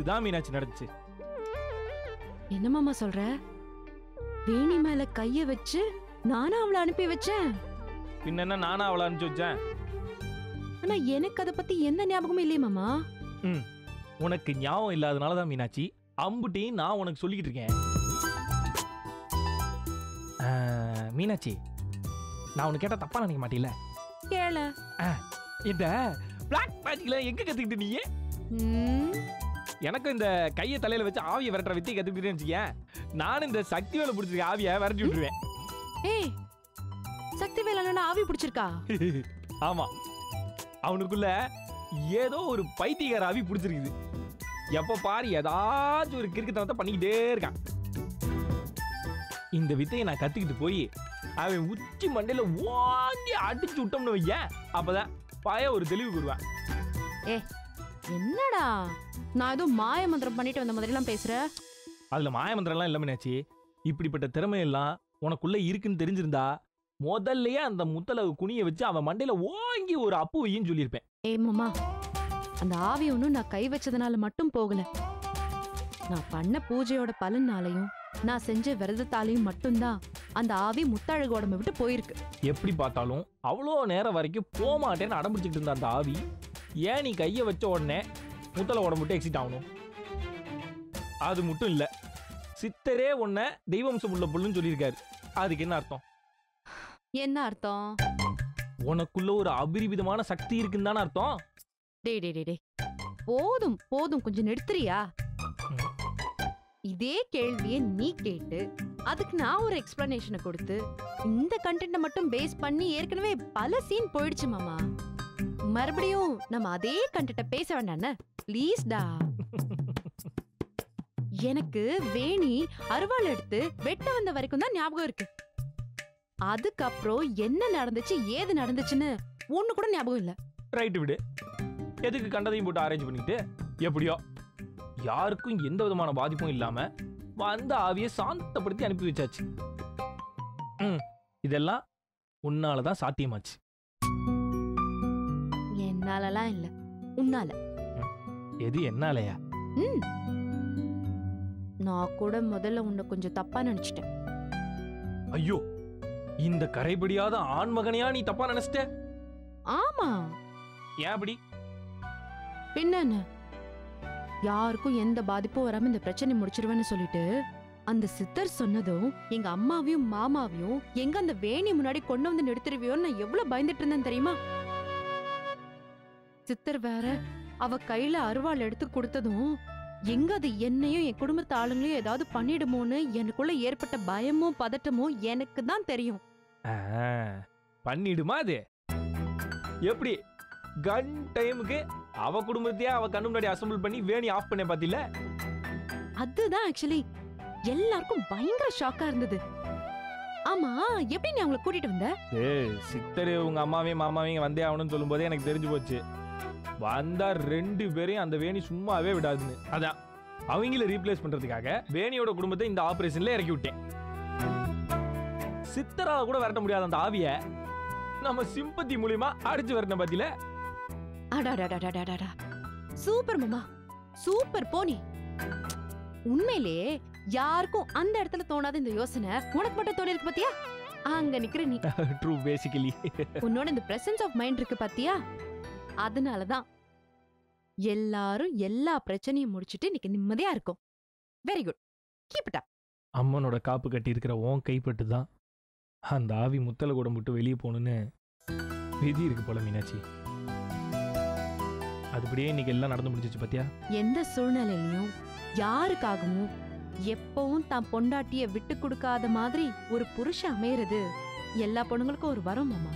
இதுதான் மீனாட்சி நடந்துச்சு என்ன மாமா சொல்ற வேணி மேல கைய வச்சு நானும் அவளை அனுப்பி வச்சேன் பின்ன என்ன நானா அவளை அனுப்பிச்சு வச்சேன் ஆனா எனக்கு அத பத்தி எந்த ஞாபகமும் இல்லையே மாமா உனக்கு ஞாபகம் இல்லாதனால தான் மீனாட்சி அம்புட்டையும் நான் உனக்கு சொல்லிக்கிட்டு இருக்கேன் ஆ, மீனாட்சி நான் உனக்கு கேட்டா தப்பா நினைக்க மாட்டீல கேள இந்த பிளாக் மேஜிக்ல எங்க கத்துக்கிட்டு நீ எனக்கும் இந்த கையை தலையில வச்சு ஆவியை விரட்டுற வித்தியை கத்துக்கிட்டேன்னு வச்சுக்கேன் நானும் இந்த சக்தி வேலை பிடிச்சிருக்க ஆவியை விரட்டி விட்டுருவேன் ஏய் சக்தி வேலண்ணா ஆவி பிடிச்சிருக்கா ஆமா அவனுக்குள்ள ஏதோ ஒரு பைத்தியக்கார ஆவி பிடிச்சிருக்குது எப்ப பாரு ஏதாச்சும் ஒரு கிறுக்குத்தனத்தை பண்ணிக்கிட்டே இருக்கான் இந்த வித்தையை நான் கத்துக்கிட்டு போய் அவன் உச்சி மண்டையில ஓங்கி அடிச்சு விட்டோம்னு வையேன் அப்பதான் பய ஒரு தெளிவு கூறுவேன் என்னடா நான் ஏதோ மாய மந்திரம் பண்ணிட்டு வந்த மாதிரி எல்லாம் பேசுற அதுல மாயமந்திரம்லாம் இல்லாம என்னாச்சு இப்படிப்பட்ட திறமையெல்லாம் உனக்குள்ள இருக்குன்னு தெரிஞ்சிருந்தா முதல்லயே அந்த முத்தலகு குனிய வச்சு அவன் மண்டையில ஓங்கி ஒரு அப்பு வையின்னு சொல்லியிருப்பேன் ஏய் மாமா அந்த ஆவி ஒன்றும் நான் கை வச்சதுனால மட்டும் போகல நான் பண்ண பூஜையோட பலனாலையும் நான் செஞ்ச விரதத்தாலையும் மட்டும்தான் அந்த ஆவி முத்தழகு உடம்ப விட்டு போயிருக்கு எப்படி பார்த்தாலும் அவ்வளோ நேரம் வரைக்கும் போக மாட்டேன்னு அடம்பிடிச்சிட்டு இருந்த அந்த ஆவி ஏன் நீ கையை வச்ச உடனே முத்தலை உடம்பு விட்டு எக்ஸிட் ஆகணும் அது மட்டும் இல்ல சித்தரே உன்னை தெய்வம்சம் உள்ள புள்ளுன்னு சொல்லியிருக்காரு அதுக்கு என்ன அர்த்தம் என்ன அர்த்தம் உனக்குள்ள ஒரு அபரிவிதமான சக்தி இருக்குன்னு தானே அர்த்தம் டேய் டேய் டேய், டேய் போதும் போதும் கொஞ்சம் நிறுத்துறியா ம். இதே கேள்வியை நீ கேட்டு அதுக்கு நான் ஒரு எக்ஸ்பிளனேஷனை கொடுத்து இந்த கண்டென்ட்டை மட்டும் பேஸ் பண்ணி ஏற்கனவே பல சீன் போயிடுச்சு மாமா மறுபடியும் நம்ம அதே கண்டென்ட்டை பேச வேண்டாண்ணே ப்ளீஸ்டா எனக்கு வேணி அருவாள் எடுத்து வெட்ட வந்த வரைக்கும் தான் ஞாபகம் இருக்கு அதுக்கப்புறம் என்ன நடந்துச்சு ஏது நடந்துச்சுன்னு ஒண்ணு கூட ஞாபகம் இல்ல ரைட்டு விடு எதுக்கு கண்டதையும் போட்டு அரேஞ்ச் பண்ணிட்டு எப்படியோ யாருக்கும் எந்த விதமான பாதிப்பும் இல்லாம வந்த ஆவியை சாந்தப்படுத்தி அனுப்பி வச்சாச்சு ம் இதெல்லாம் உன்னால தான் சாத்தியமாச்சு என்னாலலாம் இல்ல உன்னால எது என்னாலயா ம். நான் கூட முதல்ல உன்னை கொஞ்சம் தப்பா நினைச்சிட்டேன் ஐயோ இந்த கரைபடியாத ஆண்மகனையா நீ தப்பா நினைச்சிட்ட ஆமா ஏன் அப்படி பின்ன என்ன யாருக்கும் எந்த பாதிப்பும் வராம இந்த பிரச்சனை முடிச்சிருவேன்னு சொல்லிட்டு அந்த சித்தர் சொன்னதும் எங்க அம்மாவையும் மாமாவையும் எங்க அந்த வேணி முன்னாடி கொண்டு வந்து நிறுத்திருவியோன்னு நான் எவ்வளவு பயந்துட்டு இருந்தேன் தெரியுமா சித்தர் வேற அவ கையில அருவாள் எடுத்து கொடுத்ததும் எங்க அது என்னையும் என் குடும்பத்து ஆளுங்களையும் ஏதாவது பண்ணிடுமோன்னு எனக்குள்ள ஏற்பட்ட பயமும் பதட்டமும் எனக்கு தான் தெரியும் ஆ, பண்ணிடுமா அது எப்படி கன் டைமுக்கு அவ குடும்பத்தையே அவ கண்ணு முன்னாடி அசம்பிள் பண்ணி வேணி ஆஃப் பண்ண பாத்தில அதுதான் ஆக்சுவலி எல்லாருக்கும் பயங்கர ஷாக்கா இருந்தது ஆமா எப்படி நீ அவங்கள கூட்டிட்டு வந்த ஏய் சித்தர் உங்க அம்மாவையும் மாமாவையும் வந்தே ஆகணும்னு சொல்லும்போதே எனக்கு தெரிஞ்சு போச்சு வந்தா ரெண்டு பேரையும் அந்த வேணி சும்மாவே விடாதுன்னு அதான் அவங்கள ரீப்ளேஸ் பண்றதுக்காக வேணியோட குடும்பத்தை இந்த ஆபரேஷன்ல இறக்கி விட்டேன் சித்தரால கூட விரட்ட முடியாத அந்த ஆவிய நம்ம சிம்பத்தி மூலியமா அடிச்சு வரணும் பாத்தில அடாடாடாடாடாடா சூப்பர் மாமா சூப்பர் போனி உண்மையிலேயே யாருக்கும் அந்த இடத்துல தோணாத இந்த யோசனை உனக்கு மட்டும் தோணி இருக்கு பாத்தியா அங்க நிக்கிற நீ ட்ரூ பேசிக்கலி உன்னோட இந்த பிரசன்ஸ் ஆஃப் மைண்ட் இருக்கு பாத்தியா அதனாலதான் எல்லாரும் எல்லா பிரச்சனையும் முடிச்சிட்டு இன்னைக்கு நிம்மதியா இருக்கும் வெரி குட் கீப் இட் அம்மனோட காப்பு கட்டி இருக்கிற ஓன் கைப்பட்டு தான் அந்த ஆவி முத்தல கூட விட்டு வெளியே போகணுன்னு விதி இருக்கு போல மீனாட்சி அதுபடியே இன்னைக்கு எல்லாம் நடந்து முடிஞ்சிச்சு பாத்தியா எந்த சூழ்நிலையிலும் யாருக்காகவும் எப்பவும் தான் பொண்டாட்டிய விட்டு கொடுக்காத மாதிரி ஒரு புருஷன் அமையறது எல்லா பொண்ணுங்களுக்கும் ஒரு வரம் மாமா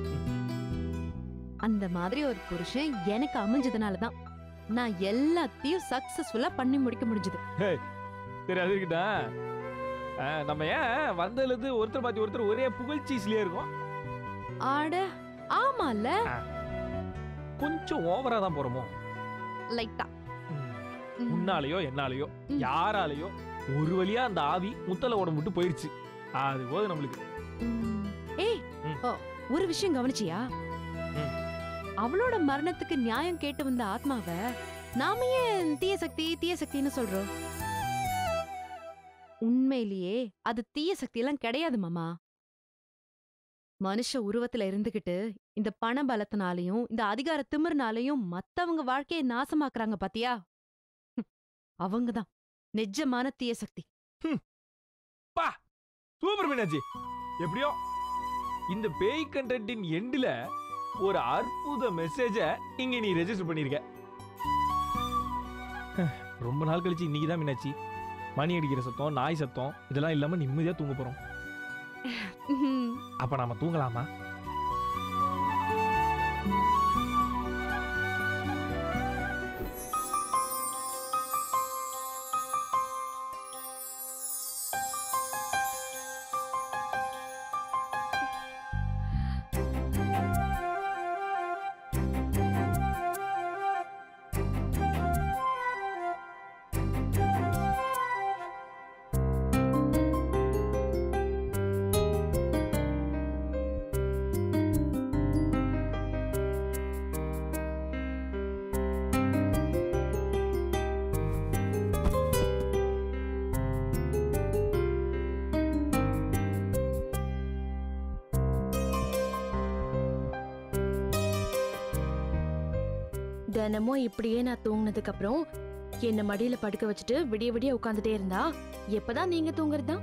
அந்த மாதிரி ஒரு புருஷன் எனக்கு அமைஞ்சதுனால தான் நான் எல்லாத்தையும் சக்சஸ்ஃபுல்லா பண்ணி முடிக்க முடிஞ்சது சரி அது இருக்கட்டா நம்ம ஏன் வந்ததுலேருந்து ஒருத்தர் பார்த்து ஒருத்தர் ஒரே புகழ்ச்சிஸ்லயே இருக்கும் ஆட ஆமால கொஞ்சம் ஓவரா தான் போறோமோ லைட்டா உன்னாலேயோ என்னாலேயோ ம். யாராலேயோ ஒரு வழியா அந்த ஆவி முத்தல உடம்பு விட்டு போயிருச்சு அது போது நம்மளுக்கு ஏய் ம். ஓ, ஒரு விஷயம் கவனிச்சியா ம். அவளோட மரணத்துக்கு நியாயம் கேட்டு வந்த ஆத்மாவ நாம ஏன் தீய சக்தி தீய சக்தின்னு சொல்றோம் உண்மையிலேயே அது தீய சக்தி எல்லாம் கிடையாது மாமா மனுஷ உருவத்துல இருந்துகிட்டு இந்த பண பலத்தினாலையும் இந்த அதிகார திமிர்னாலையும் மத்தவங்க வாழ்க்கையை நாசமாக்குறாங்க பாத்தியா ஹம், அவங்கதான் நிஜமான தீய சக்தி சூப்பர் மீனாட்சி எப்படியோ இந்த பேய் கண்டென்ட்டின் எண்டுல ஒரு அற்புத மெசேஜ இங்க நீ ரெஜிஸ்டர் பண்ணிருக்க ரொம்ப நாள் கழிச்சு இன்னைக்கு தான் மீனாட்சி மணி அடிக்கிற சத்தம் நாய் சத்தம் இதெல்லாம் இல்லாம நிம்மதியா தூங்க போறோம் ம்ஹும். அப்ப நாம தூங்கலாமா தினமும் இப்படியே நான் தூங்குனதுக்கு அப்புறம் என்ன மடியில படுக்க வச்சுட்டு விடிய விடிய உட்காந்துட்டே இருந்தா எப்பதான் நீங்க தூங்குறதா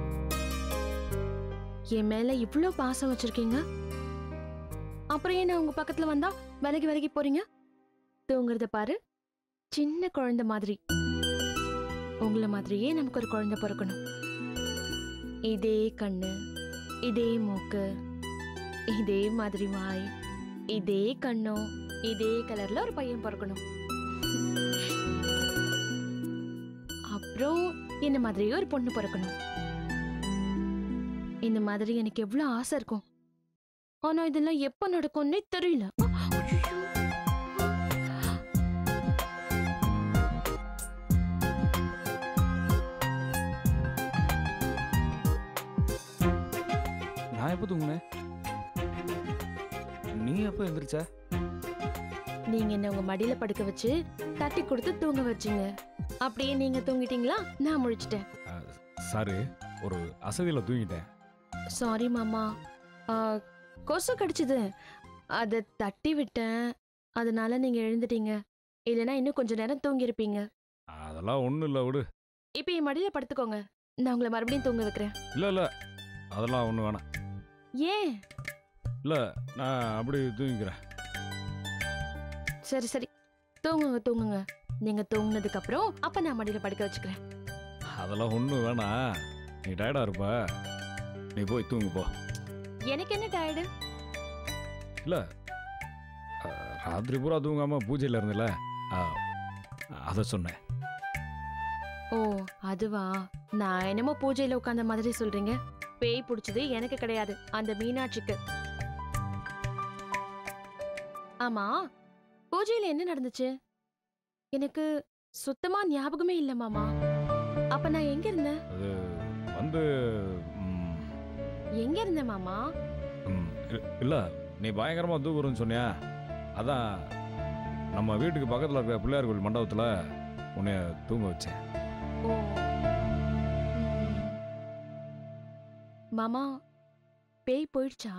என் மேல இவ்ளோ பாசம் வச்சிருக்கீங்க அப்புறம் ஏன் நான் உங்க பக்கத்துல வந்தா விலகி விலகி போறீங்க தூங்குறத பாரு சின்ன குழந்தை மாதிரி உங்கள மாதிரியே நமக்கு ஒரு குழந்தை பிறக்கணும் இதே கண்ணு இதே மூக்கு இதே மாதிரி வாய் இதே கண்ணும் இதே கலர்ல ஒரு பையன் பிறக்கணும் அப்புறம் இந்த மாதிரியே ஒரு பொண்ணு பிறக்கணும் இந்த மாதிரி எனக்கு எவ்வளவு ஆசை இருக்கும் ஆனா இதெல்லாம் எப்ப நடக்கும்னே தெரியல ஐயோ. நான் எப்போ தூங்குனேன் நீ எப்போ எந்திரிச்ச நீங்க என்ன உங்க மடியில படுக்க வச்சு தட்டி கொடுத்து தூங்க வச்சீங்க அப்படியே நீங்க தூங்கிட்டீங்களா நான் முழிச்சிட்டேன் சாரு ஒரு அசதியில் தூங்கிட்டேன் சாரி மாமா ஆ, கொசு கடிச்சது அதை தட்டி விட்டேன் அதனால நீங்க எழுந்துட்டீங்க இல்லைன்னா இன்னும் கொஞ்ச நேரம் தூங்கியிருப்பீங்க அதெல்லாம் ஒன்றும் இல்லை விடு இப்போ என் மடியில படுத்துக்கோங்க நான் உங்களை மறுபடியும் தூங்க வைக்கிறேன் இல்லை இல்லை அதெல்லாம் ஒன்றும் வேணாம் ஏன் இல்லை நான் அப்படி தூங்கிக்கிறேன் சரி சரி தூங்குங்க தூங்குங்க நீங்க தூங்குனதுக்கு அப்புறம் அப்ப நான் மடியில படுக்க வச்சுக்கிறேன் அதெல்லாம் ஒன்றும் வேணாம் நீ டயர்டாக இருப்ப நீ போய் தூங்கு போ எனக்கு என்ன டயர்டு இல்லை ராத்திரி பூரா தூங்காமல் பூஜையில் இருந்தில்ல அதை சொன்னேன் ஓ அதுவா நான் என்னமோ பூஜையில உட்கார்ந்த மாதிரி சொல்றீங்க பேய் பிடிச்சது எனக்கு கிடையாது அந்த மீனாட்சிக்கு ஆமா பூஜையில என்ன நடந்துச்சு எனக்கு சுத்தமா ஞாபகமே இல்ல மாமா அப்ப நான் எங்க இருந்தேன் அது வந்து ம், எங்க இருந்தேன் மாமா ம், இ- இல்ல நீ பயங்கரமா தூக்குறன்னு சொன்னியா அதான் நம்ம வீட்டுக்கு பக்கத்துல இருக்கிற பிள்ளையார் கோவில் மண்டபத்துல உன்னைய தூங்க வச்சேன் ஓ ம். மாமா பேய் போயிடுச்சா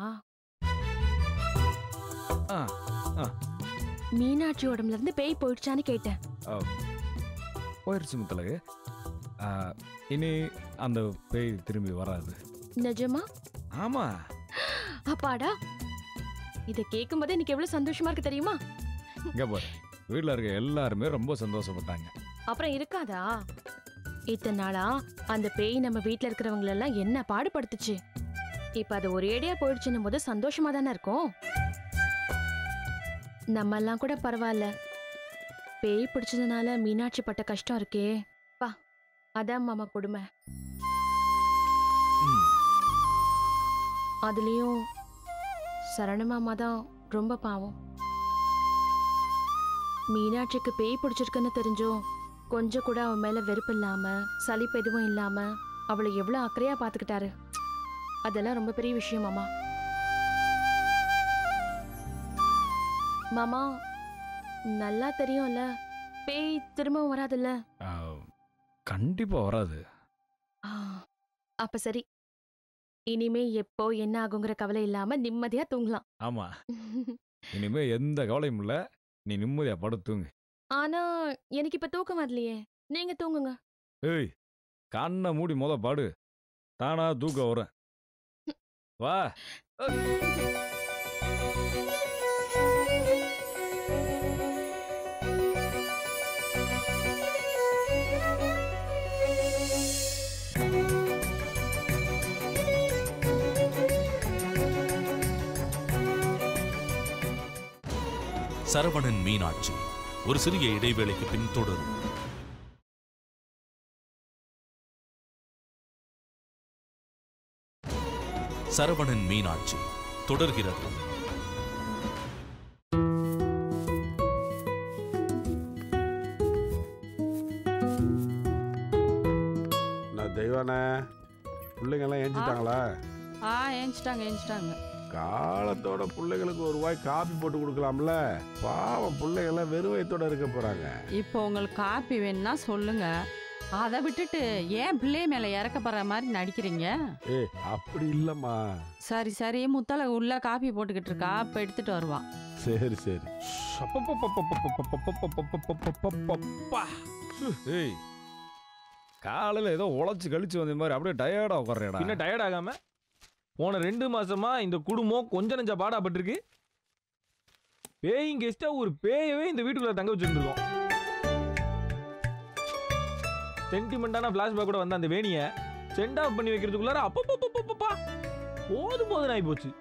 ஆ, ஆ. மீனாட்சி உடம்புல இருந்து பேய் போயிடுச்சான்னு கேட்டேன் போயிடுச்சு முத்தலகு ஆ, இனி அந்த பேய் திரும்பி வராது நிஜமா ஆமா அப்பாடா இத கேட்கும்போது எனக்கு எவ்வளவு சந்தோஷமா இருக்கு தெரியுமா இங்க பாரு வீட்ல இருக்க எல்லாருமே ரொம்ப சந்தோஷப்பட்டாங்க அப்புறம் இருக்காதா இத்தனை நாளா அந்த பேய் நம்ம வீட்ல இருக்கிறவங்க எல்லாம் என்ன பாடுபடுத்துச்சு இப்ப அது ஒரேடியா போயிடுச்சுன்னும் போது சந்தோஷமா தானே இருக்கும் நம்ம எல்லாம் கூட பரவாயில்ல பேய் பிடிச்சதுனால மீனாட்சி பட்ட கஷ்டம் இருக்கே பா அதான் மாமா கொடுமை ம், அதுலயும் சரண மாமா தான் ரொம்ப பாவம் மீனாட்சிக்கு பேய் பிடிச்சிருக்குன்னு தெரிஞ்சும் கொஞ்சம் கூட அவன் மேல வெறுப்பு இல்லாம சலிப்பு எதுவும் இல்லாம அவளை எவ்வளவு அக்கறையா பாத்துக்கிட்டாரு அதெல்லாம் ரொம்ப பெரிய விஷயம் மாமா மாமா நல்லா தெரியும்ல பேய் திரும்பவும் வராதுல்ல ஆ, கண்டிப்பா வராது ஆ, அப்ப சரி இனிமே எப்போ என்ன ஆகுங்கிற கவலை இல்லாம நிம்மதியா தூங்கலாம் ஆமா இனிமே எந்த கவலையும் இல்ல நீ நிம்மதியா படுத்துங்க ஆனா எனக்கு இப்ப தூக்கம் வரலையே நீங்க தூங்குங்க ஏய் கண்ணை மூடி முத பாடு தானா தூக்கம் வரும் வா சரவணன் மீனாட்சி ஒரு சிறிய இடைவேளைக்கு பின் தொடரும் சரவணன் மீனாட்சி தொடர்கிறது நான் தெய்வானே பிள்ளைங்கெல்லாம் ஏஞ்சிட்டாங்களா ஆ ஏஞ்சிட்டாங்க ஏஞ்சிட்டாங்க காலத்தோட பிள்ளைங்களுக்கு ஒரு வாய் காப்பி போட்டு கொடுக்கலாம்ல பாவம் பிள்ளைங்கெல்லாம் வெறும் வயித்தோட இருக்க போறாங்க இப்போ உங்களுக்கு காப்பி வேணும்னா சொல்லுங்க அதை விட்டுட்டு ஏன் பிள்ளை மேல இறக்கப்படுற மாதிரி நடிக்கிறீங்க ஏய் அப்படி இல்லம்மா சரி சரி முத்தலை உள்ள காப்பி போட்டுக்கிட்டு இருக்கா அப்ப எடுத்துட்டு வருவான் சரி சரி அப்பப்பப்பப்பப்பப்பப்பப்பப்பப்பப்பப்பப்பா. ஏய் காலையில ஏதோ உழைச்சு கழிச்சு வந்த மாதிரி அப்படியே டயர்டா உட்கார்றேடா பின்ன டயர்ட் ஆகாம போன ரெண்டு மாசமா இந்த குடும்பம் கொஞ்ச நெஞ்ச பாடாப்பட்டிருக்கு பேயிங் கெஸ்டா ஒரு பேயவே இந்த வீட்டுக்குள்ள தங்க வச்சிருந்துருக்கோம் சென்டிமெண்டான பிளாஷ்பேக் கூட வந்த அந்த வேணிய சென்ட் ஆஃப் பண்ணி வைக்கிறதுக்குள்ளார அப்பப்பப்பப்பப்பா போதும் போதும் ஆகி போச்சு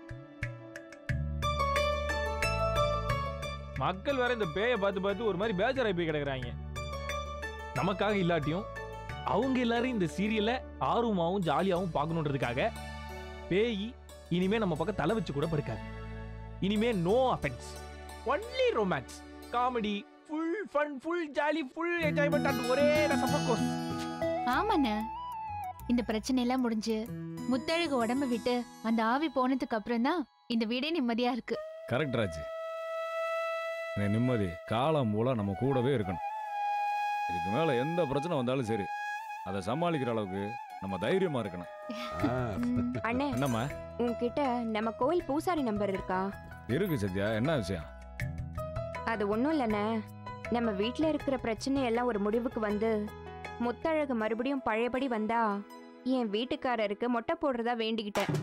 மக்கள் வேற இந்த பேயை பார்த்து பார்த்து ஒரு மாதிரி பேஜராகி போய் கிடக்குறாங்க நமக்காக இல்லாட்டியும் அவங்க எல்லாரும் இந்த சீரியலை ஆர்வமாவும் ஜாலியாவும் பார்க்கணுன்றதுக்காக பேய் இனிமே நம்ம பக்கம் தலை வச்சு கூட படுக்காது இனிமே no offence only romance comedy full fun full jolly full enjoyment and ஒரே ரசப்பக்கோஸ் ஆமாண்ணே இந்த பிரச்சனை எல்லாம் முடிஞ்சு முத்தழகு உடம்ப விட்டு அந்த ஆவி போனதுக்கு அப்புறம் தான் இந்த வீடே நிம்மதியா இருக்கு கரெக்ட் ராஜ் நீ நிம்மதி காலம் பூரா நம்ம கூடவே இருக்கணும் இதுக்கு மேல எந்த பிரச்சனை வந்தாலும் சரி அதை சமாளிக்கிற அளவுக்கு நம்ம தைரியமா இருக்கணும் ஆ, அண்ணே என்னம்மா உன்கிட்ட நம்ம கோயில் பூசாரி நம்பர் இருக்கா இருக்கு சத்யா என்ன விஷயம் அது ஒன்றும் இல்லைண்ணே நம்ம வீட்டில் இருக்கிற பிரச்சனை எல்லாம் ஒரு முடிவுக்கு வந்து முத்தழகு மறுபடியும் பழையபடி வந்தா என் வீட்டுக்காரருக்கு மொட்டை போடுறதா வேண்டிக்கிட்டேன்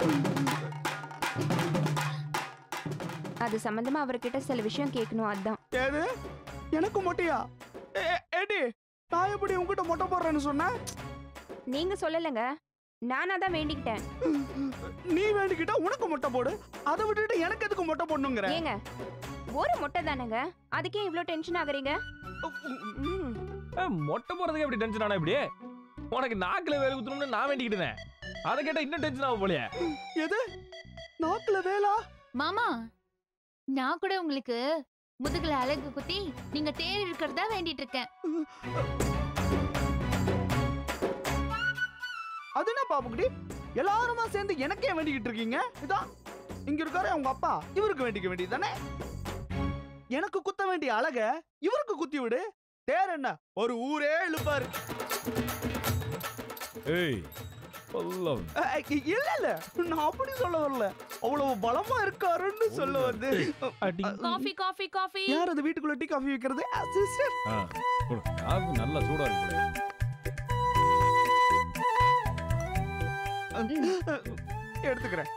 அது சம்பந்தமா அவர்கிட்ட சில விஷயம் கேட்கணும் அதான் ஏது எனக்கு மொட்டையா ஏ, ஏ, ஏடி நான் எப்படி உங்ககிட்ட மொட்டை போடுறேன்னு சொன்னேன் நீங்க சொல்லலைங்க நானா தான் வேண்டிக்கிட்டேன் நீ வேண்டிக்கிட்டா உனக்கு மொட்டை போடு அதை விட்டுட்டு எனக்கு எதுக்கு மொட்டை போடணுங்கிற ஏங்க ஒரு மொட்டை தானேங்க அதுக்கே இவ்ளோ டென்ஷன் ஆகுறீங்க ம், மொட்டை போறதுக்கு எப்படி டென்ஷன் ஆனா இப்படி உனக்கு நாக்குல வேலை குத்தணும்னு நான் வேண்டிக்கிட்டேன் அதை கேட்டா இன்னும் டென்ஷன் ஆகும் போலயே எது நாக்குல வேலா மாமா நான் கூட உங்களுக்கு முதுகுல அழகு குத்தி நீங்க தேர் இருக்கிறதா வேண்டிட்டு இருக்கேன் அது என்ன பாப்புக்குடி எல்லாருமா சேர்ந்து எனக்கே வேண்டிக்கிட்டு இருக்கீங்க இதான் இங்க இருக்காரு அவங்க அப்பா இவருக்கு வேண்டிக்க வேண்டியது தானே எனக்கு குத்த வேண்டிய அழக இவருக்கு குத்தி விடு தேர் என்ன ஒரு ஊரே இழுப்பாரு ஏய் பல்லவ். அஹ், இல்ல இல்ல நான் அப்படி சொல்ல வரல அவ்வளவு பலமா இருக்காருன்னு சொல்ல வந்து அடி காஃபி காஃபி காஃபி யார் அது வீட்டுக்குள்ள டீ காஃபி வைக்கிறது சிஸ்டர் ஆ, கொடு. காபி நல்லா சூடா இருக்கு எடுத்துக்கிறேன்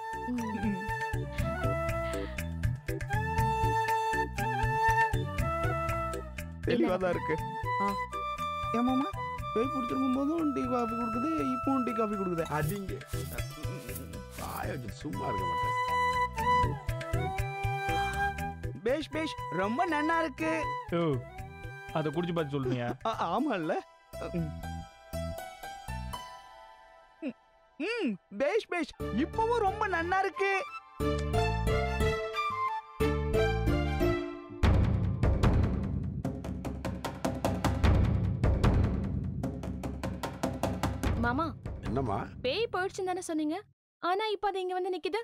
தெளிவா தான் இருக்கு ஆ. ஏமாமா பேய் பிடிச்சிருக்கும் போதும் டீ காஃபி கொடுக்குது இப்பவும் டீ காஃபி கொடுக்குது அடிங்க வாய வச்சு சும்மா இருக்க மாட்டேன் பேஷ் பேஷ் ரொம்ப நன்னா இருக்கு ஓ அதை குடிச்சு பார்த்து சொல்லுங்க ஆ, ஆமால்ல ம். ம், ம் பேஷ் பேஷ் இப்பவும் ரொம்ப நன்னா இருக்கு மாமா என்னம்மா பேய் போயிடுச்சுன்னு தானே சொன்னீங்க ஆனா இப்ப அது இங்க வந்து நிக்குது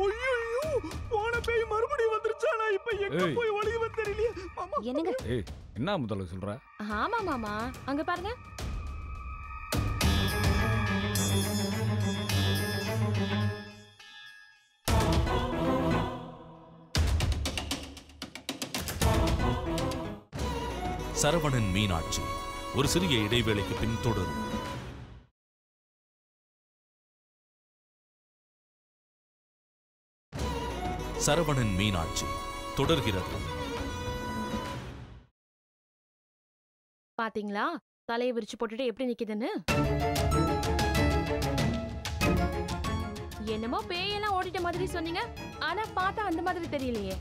ஐயோ போன பேய் மறுபடியும் வந்துருச்சா நான் இப்ப எங்க ஏய். போய் ஒளியுவேன் தெரியலையே மாமா என்னங்க என்ன முத்தழகு சொல்ற ஆமா மாமா அங்க பாருங்க சரவணன் மீனாட்சி ஒரு சிறிய இடைவேளைக்கு பின் தொடரும் சரவணன் மீனாட்சி தொடர்கிறது பாத்தீங்களா தலையை விரிச்சு போட்டுட்டு எப்படி நிக்குதுன்னு என்னமோ பேயெல்லாம் ஓடிட்ட மாதிரி சொன்னீங்க ஆனா பார்த்தா அந்த மாதிரி தெரியலையே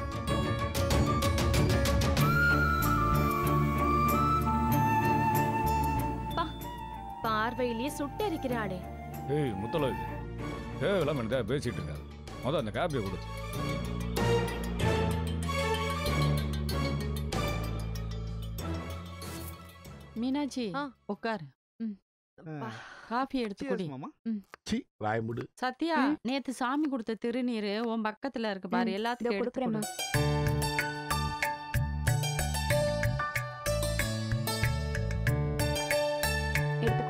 பா, பார்வையிலேயே சுட்டு இருக்கிறாளே ஏய் முத்தழகு தேவையில்லாம எனக்காக பேசிட்டு இருக்காது மொதல் அந்த காப்பியை கொடு மீனாட்சி ஆ. உட்காரு அப்பா. காஃபி எடுத்து குடி Cheers, மாமா சி வாய்முடு சத்யா நேத்து சாமி கொடுத்த திருநீர் உன் பக்கத்துல இருக்கு பாரு ம், இதோ எல்லாத்துக்கும் எடுத்து கொடுக்குறேம்மா கொடு. எடுத்துக்கோ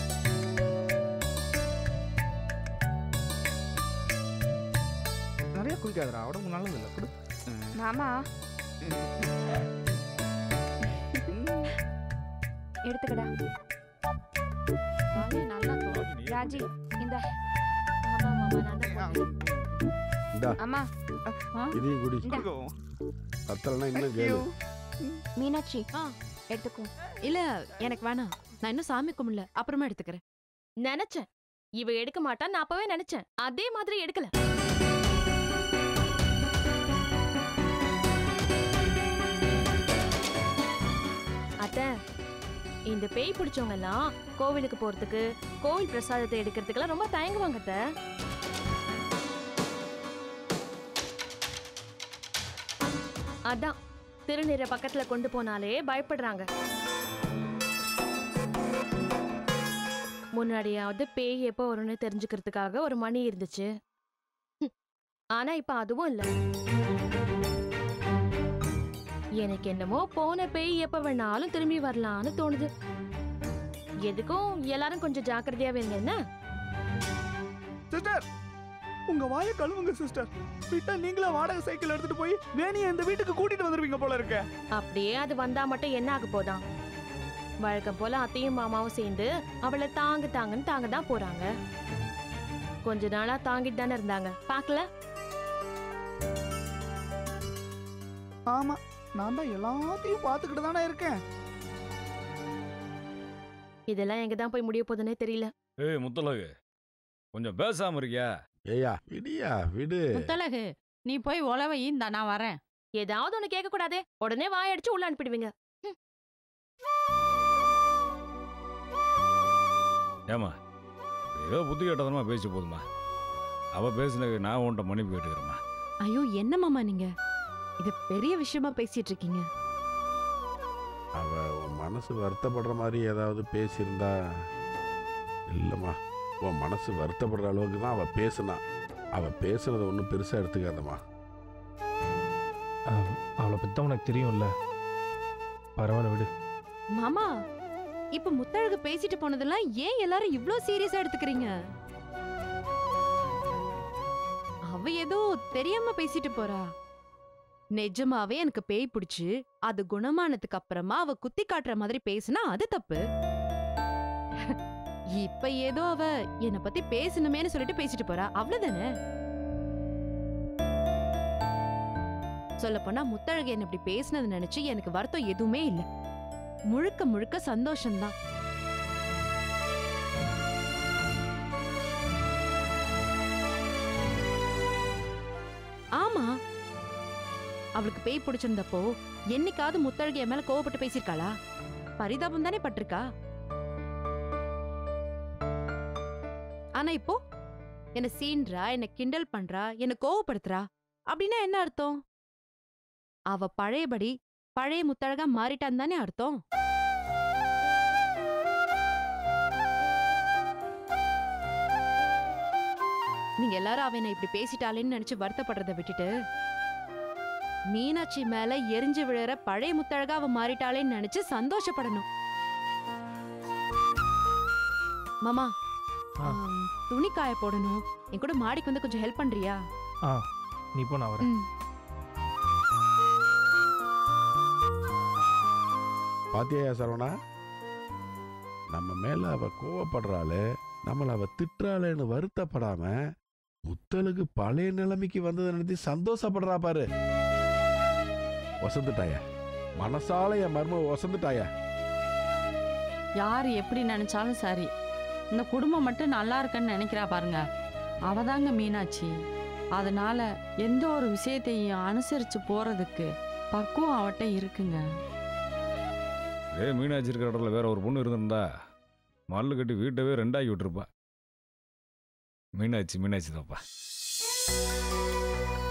நிறைய குடிக்காதடா உடம்பு நல்லது இல்லை கொடு மாமா எடுத்துக்கடா தண்ணி நல்லா தோ- ராஜி இந்த ஆமா மாமா நான் தான் போட்டேன். இந்தா அம்மா இதையும் குடி கொடுக்கோ பத்தலைன்னா இன்னும் கேளு மீனாட்சி ஆ. எடுத்துக்கோ இல்ல எனக்கு வேணாம் நான் இன்னும் சாமி கும்பிடல அப்புறமா எடுத்துக்கிறேன் நினைச்சேன் இவ எடுக்க மாட்டான்னு நான் அப்பவே நினைச்சேன் அதே மாதிரி எடுக்கல அத்த இந்த பேய் பிடிச்சவங்க எல்லாம் கோவிலுக்கு போறதுக்கு கோவில் பிரசாதத்தை எடுக்கிறதுக்கெல்லாம் ரொம்ப தயங்குவாங்க அத்த அதான் திருநீரை பக்கத்துல கொண்டு போனாலே பயப்படுறாங்க முன்னாடியாவது பேய் எப்போ வரும்னு தெரிஞ்சுக்கிறதுக்காக ஒரு மணி இருந்துச்சு ஹம். ஆனா இப்ப அதுவும் இல்ல எனக்கு என்னமோ போன பேய் எப்ப வேணாலும் திரும்பி வரலாம்னு தோணுது எதுக்கும் எல்லாரும் கொஞ்சம் ஜாக்கிரதையா இருங்க என்ன சிஸ்டர் உங்க வாயை கழுவுங்க சிஸ்டர் விட்டா நீங்களே வாடகை சைக்கிள் எடுத்துட்டு போய் வேணிய இந்த வீட்டுக்கு கூட்டிட்டு வந்துருவீங்க போல இருக்க அப்படியே அது வந்தா மட்டும் என்ன ஆக போதாம் வழக்கம் போல அத்தையும் மாமாவும் சேர்ந்து அவளை தாங்கு தாங்கன்னு தாங்க தான் போறாங்க கொஞ்ச நாளா தாங்கிட்டு தானே இருந்தாங்க பாக்கல ஆமா நான் தான் எல்லாத்தையும் பார்த்துக்கிட்டு தானே இருக்கேன் இதெல்லாம் எங்க தான் போய் முடிய போகுதுன்னே தெரியல ஏய் முத்தழகு கொஞ்சம் பேசாம இருக்கியா ஏய்யா விடியா விடு முத்தழகு நீ போய் உழவை இந்த நான் வரேன் ஏதாவது ஒண்ணு கேட்க கூடாதே உடனே வாயடிச்சு உள்ள அனுப்பிடுவீங்க ஏமா ஏதோ புத்தி கேட்டதனமா பேசி போதுமா அவ பேசினது நான் உன்ட்ட மன்னிப்பு கேட்டுக்கிறேம்மா ஐயோ என்ன மாமா நீங்க இது பெரிய விஷயமா பேசிட்டு இருக்கீங்க அவ உன் மனசு வருத்தப்படுற மாதிரி ஏதாவது பேசியிருந்தா இல்லைம்மா உன் மனசு வருத்தப்படுற அளவுக்கு தான் அவள் பேசுனா அவள் பேசுனதை ஒன்றும் பெருசாக எடுத்துக்காதம்மா அவளை பற்றி உனக்கு தெரியும்ல பரவாயில்ல விடு மாமா இப்ப முத்தழகு பேசிட்டு போனதெல்லாம் ஏன் எல்லாரும் இவ்ளோ சீரியஸா எடுத்துக்கிறீங்க அவ ஏதோ தெரியாம பேசிட்டு போறா நிஜமாவே எனக்கு பேய் பிடிச்சு அது குணமானதுக்கு அப்புறமா அவ குத்தி காட்டுற மாதிரி பேசினா அது தப்பு இப்ப ஏதோ அவ என்ன பத்தி பேசணுமேன்னு சொல்லிட்டு பேசிட்டு போறா அவ்வளவுதானே சொல்லப் போனா முத்தழகு என்ன இப்படி பேசினது நினைச்சு எனக்கு வருத்தம் எதுவுமே இல்ல முழுக்க முழுக்க சந்தோஷம்தான் ஆமா அவளுக்கு பேய் பிடிச்சிருந்தப்போ என்னைக்காவது முத்தழகு என் மேல கோவப்பட்டு பேசியிருக்காளா பரிதாபம் தானே பட்டிருக்கா ஆனா இப்போ என்ன சீன்றா என்ன கிண்டல் பண்றா என்ன கோவப்படுத்துறா அப்படின்னா என்ன அர்த்தம் அவ பழையபடி பழைய முத்தழகா மாறிட்டான் தானே அர்த்தம் நீங்க எல்லாரும் அவனை இப்படி பேசிட்டாளேன்னு நினைச்சு வருத்தப்படுறத விட்டுட்டு மீனாட்சி மேல எரிஞ்சு விழுற பழைய முத்தழகா அவ மாறிட்டாளேன்னு நினைச்சு சந்தோஷப்படணும் மாமா ஆ. ஆம், துணி காய போடணும் என் கூட மாடிக்கு வந்து கொஞ்சம் ஹெல்ப் பண்றியா ஆ நீ போ நான் வரேன் ம் பாத்தியா சரவணா நம்ம மேல அவ கோவப்படுறாளே நம்மள அவ திட்டுறாளேன்னு வருத்தப்படாம முத்தலுக்கு பழைய நிலைமைக்கு வந்ததை நினைத்து சந்தோஷப்படுறா பாரு வசந்துட்டாய மனசால என் மர்ம வசந்துட்டாய யார் எப்படி நினைச்சாலும் சரி இந்த குடும்பம் மட்டும் நல்லா இருக்குன்னு நினைக்கிறா பாருங்க அவதாங்க மீனாட்சி அதனால எந்த ஒரு விஷயத்தையும் அனுசரிச்சு போறதுக்கு பக்குவம் அவட்ட இருக்குங்க ஏ மீனாட்சி இருக்கிற இடத்துல வேற ஒரு பொண்ணு இருந்திருந்தா மல்லு கட்டி வீட்டவே ரெண்டாக்கி விட்டுருப்பா மீனாட்சி மீனாட்சி தான்ப்பா